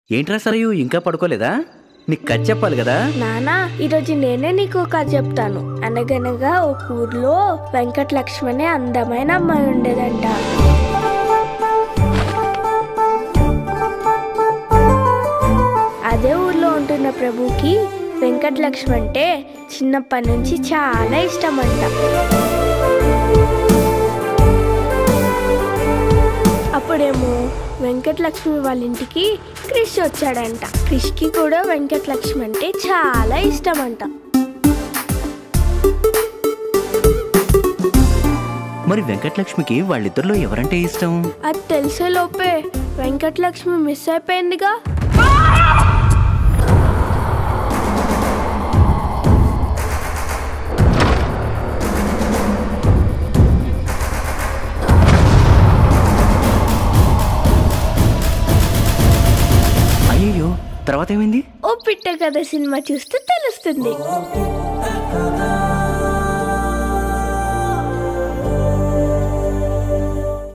ఏంట్రా సరయు ఇంకా పడుకోలేదా నీకు కథ చెప్పాలి కదా నానా ఈరోజు నేనే నీకు ఒక కథ చెప్తాను అనగనగా ఒక ఊర్లో వెంకట లక్ష్మి అనే అందమైన అమ్మాయి ఉండేదంట అదే ఊర్లో ఉంటున్న ప్రభుకి వెంకట లక్ష్మి అంటే చిన్నప్పటి నుంచి చాలా ఇష్టమంట అప్పుడేమో వెంకటలక్ష్మి వాళ్ళ ఇంటికి క్రిష్ వచ్చాడంట క్రిష్కి కూడా వెంకటలక్ష్మి అంటే చాలా ఇష్టమంట మరి వెంకటలక్ష్మికి వాళ్ళిద్దరిలో ఎవరంటే ఇష్టం అది తెలిసే లోపే వెంకటలక్ష్మి మిస్ అయిపోయిందిగా అయ్యయ్యో తర్వాత ఏమైంది ఓ పిట్ట కథ సినిమా చూస్తే తెలుస్తుంది